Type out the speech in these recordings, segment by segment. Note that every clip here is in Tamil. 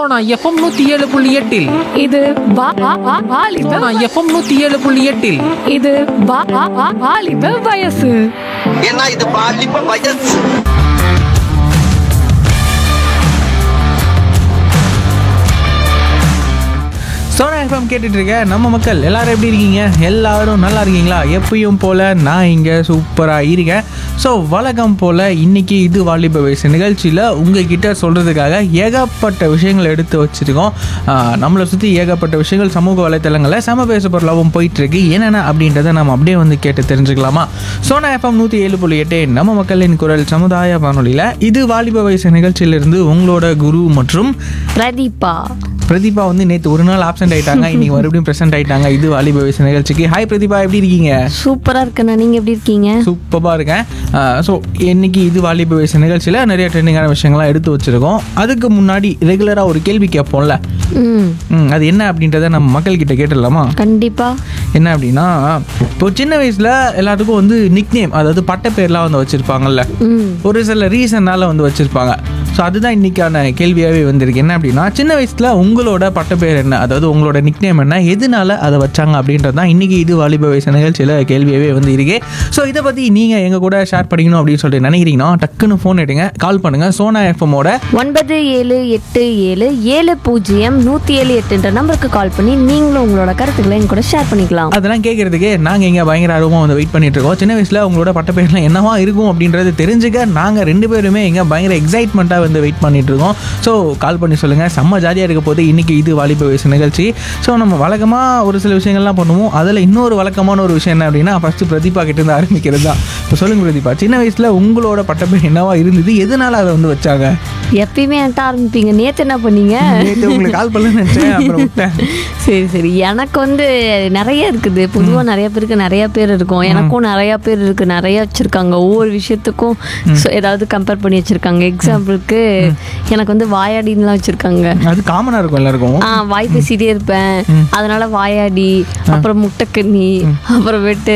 சோனா எஃப்எம் நூத்தி ஏழு புள்ளி எட்டில் இது வா- வா- வா- வாலிப சோனா எஃப்எம் நூத்தி ஏழு புள்ளி எட்டில் இது வா- வா- வா- வாலிப வயசு ஏன்னா இது பாலிப்ப வயசு சோனா எஃப்எம் கேட்டுட்டு இருக்க நம்ம மக்கள் எல்லாரும் எப்படி இருக்கீங்க எல்லாரும் நல்லா இருக்கீங்களா எப்பயும் போல நான் இங்கே சூப்பராக இருக்கேன் ஸோ வழக்கம் போல் இன்னைக்கு இது வாலிப வயசு நிகழ்ச்சியில் உங்ககிட்ட சொல்கிறதுக்காக ஏகப்பட்ட விஷயங்கள் எடுத்து வச்சுருக்கோம் ஆஹ், நம்மளை சுற்றி ஏகப்பட்ட விஷயங்கள் சமூக வலைத்தளங்களில் சம பேச பொருளாகவும் போயிட்டுருக்கு என்னென்ன அப்படின்றத நம்ம அப்படியே வந்து கேட்டு தெரிஞ்சுக்கலாமா சோனா எஃப்எம் நூற்றி ஏழு புள்ளி எட்டு நம்ம மக்களின் குரல் சமுதாய வானொலியில் இது வாலிப வயசு நிகழ்ச்சியிலிருந்து உங்களோட குரு மற்றும் பிரதீபா பிரதீபா வந்து நேற்று ஒரு நாள் ஆப்சென்ட் ஆயிட்டாங்க இன்னைக்கு மறுபடியும் பிரசன்ட் ஆயிட்டாங்க இது வாலிப வயசு நிகழ்ச்சிக்கு ஹாய் பிரதீபா எப்படி இருக்கீங்க சூப்பரா இருக்கண்ணா நீங்க எப்படி இருக்கீங்க சூப்பராக இருக்கேன் ஸோ இன்னைக்கு இது வாலிப வயசு நிகழ்ச்சியில் நிறைய ட்ரெண்டிங்கான விஷயங்கள்லாம் எடுத்து வச்சிருக்கோம் அதுக்கு முன்னாடி ரெகுலராக ஒரு கேள்வி கேட்போம்ல ம் ம், அது என்ன அப்படின்றத நம்ம மக்கள்கிட்ட கேட்டுடலாமா கண்டிப்பா என்ன அப்படின்னா இப்போ சின்ன வயசில் எல்லாத்துக்கும் வந்து நிக்நேம் அதாவது பட்ட பேர்லாம் வந்து வச்சுருப்பாங்கல்ல ம் ஒரு சில ரீசன்னால வந்து வச்சுருப்பாங்க ஸோ அதுதான் இன்னைக்கான கேள்வியாகவே வந்திருக்கு என்ன அப்படின்னா சின்ன வயசில் உங்களோட பட்ட பேர் என்ன அதாவது உங்களோட நிக்நேம் என்ன எதனால அதை வச்சாங்க அப்படின்றது தான் இன்னைக்கு இது வாலிப வயசு நிகழ்ச்சியில் கேள்வியாகவே வந்து இருக்கு ஸோ இதை பற்றி நீங்கள் எங்கள் கூட ஷேர் பண்ணிக்கணும் அப்படின்னு சொல்லிட்டு நினைக்கிறீங்கன்னா டக்குன்னு ஃபோன் எடுங்க கால் பண்ணுங்கள் சோனா எஃப்எம்மோட ஒன்பது ஏழு எட்டு ஏழு ஏழு பூஜ்ஜியம் நூற்றி ஏழு எட்டுன்ற நம்பருக்கு கால் பண்ணி நீங்களும் உங்களோட கருத்துக்களை எங்க கூட ஷேர் பண்ணிக்கலாம் அதெல்லாம் கேட்கறதுக்கு நாங்கள் இங்கே பயங்கர ஆர்வமாக வந்து வெயிட் பண்ணிட்டு இருக்கோம் சின்ன வயசில் உங்களோட பட்ட பேர்லாம் என்னவா இருக்கும் அப்படின்றது தெரிஞ்சுக்க நாங்கள் ரெண்டு பேருமே இங்கே பயங்கர எக்ஸைட்மெண்ட்டாக வந்து வெயிட் பண்ணிட்டு இருக்கோம் ஸோ கால் பண்ணி சொல்லுங்கள் செம்ம ஜாலியாக இருக்க போது இன்னைக்கு இது வாலிப வயசு நிகழ்ச்சி ஸோ நம்ம வழக்கமாக ஒரு சில விஷயங்கள்லாம் பண்ணுவோம் அதில் இன்னொரு வழக்கமான ஒரு விஷயம் என்ன அப்படின்னா ஃபஸ்ட்டு பிரதீபா கிட்ட இருந்து ஆரம்பிக்கிறது தான் இப்போ சொல்லுங்கள் பிரதீபா சின்ன வயசில் உங்களோட பட்ட பேர் என்னவா இருந்தது எதனால அதை வந்து வச்சாங்க எப்பயுமே என்கிட்ட ஆரம்பிப்பீங்க நேத்து என்ன பண்ணீங்க நேற்று உங்களுக்கு கால் பண்ணு நினச்சேன் அப்புறம் விட்டேன் சரி சரி எனக்கு வந்து நிறைய இருக்குது பொதுவாக நிறைய பேருக்கு நிறைய பேர் இருக்கும் எனக்கும் நிறைய பேர் இருக்கு நிறைய வச்சிருக்காங்க ஒவ்வொரு விஷயத்துக்கும் so ஏதாவது கம்பேர் பண்ணி வச்சிருக்காங்க எக்ஸாம்பிளுக்கு எனக்கு வந்து வாயாடின்லாம் வச்சிருக்காங்க அது காமனாக இருக்கும் எல்லாருக்கும் ஆ வாய் பேசிட்டே இருப்பேன் அதனால வாயாடி அப்புறம் முட்டைக்கண்ணி அப்புறமேட்டு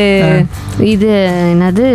இது என்னது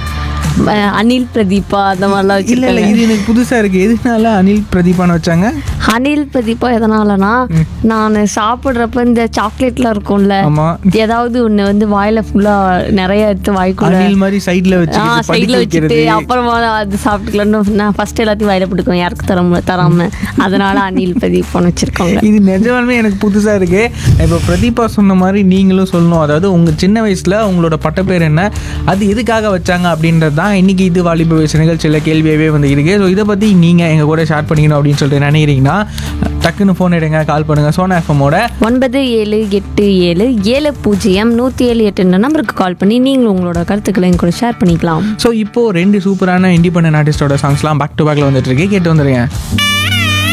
அஹ் அனில் பிரதீபா அந்த மாதிரிலாம் இல்ல இல்ல வச்சிருக்காங்க இது எனக்கு புதுசா இருக்கு எதனால அனில் பிரதீபான்னு வச்சாங்க அனில் பிரதீபா எதனாலனா நான் சாப்பிட்றப்ப இந்த சாக்லேட்லாம் இருக்கும்ல ஆமா ஏதாவது ஒண்ணு வந்து வாயில ஃபுல்லா நிறைய எடுத்து வாய்க்குள்ள அனில் மாதிரி சைடுல ஆ வச்சு சைடில் படிக்க வச்சுட்டு வைக்கிறது அப்புறமா அது சாப்பிட்டுக்கலாம்னு நான் ஃபர்ஸ்ட் எல்லாத்தையும் வாயில போட்டுக்குவேன் யாருக்கு தராம தராம அதனால அனில் பிரதீபான்னு வச்சிருக்காங்க இது நிஜமாலுமே எனக்கு புதுசா இருக்கு இப்போ பிரதீபா சொன்ன மாதிரி நீங்களும் சொல்லணும் அதாவது உங்க சின்ன வயசுல உங்களோட பட்டப்பேர் என்ன அது எதுக்காக வச்சாங்க அப்படின்றது தான் இன்னைக்கு இது வாலிப வயசு நிகழ்ச்சியில் கேள்வியாகவே வந்து இருக்கு ஸோ இதை பத்தி நீங்க எங்க கூட ஷேர் பண்ணிக்கணும் அப்படின்னு சொல்லிட்டு நினைக்கிறீங்கன்னா டக்குன்னு ஃபோன் எடுங்க கால் பண்ணுங்க சோனா எஃப்எம்மோட ஒன்பது ஏழு எட்டு ஏழு ஏழு பூஜ்ஜியம் நூற்றி ஏழு எட்டுன்ற நம்பருக்கு கால் பண்ணி நீங்களும் உங்களோட கருத்துக்களை எங்க கூட ஷேர் பண்ணிக்கலாம் ஸோ இப்போ ரெண்டு சூப்பரான இண்டிபெண்டன்ட் ஆர்டிஸ்டோட சாங்ஸ்லாம் பேக் டு பேக்ல வந்துட்டு இருக்கு கேட்டு வந்துருங்க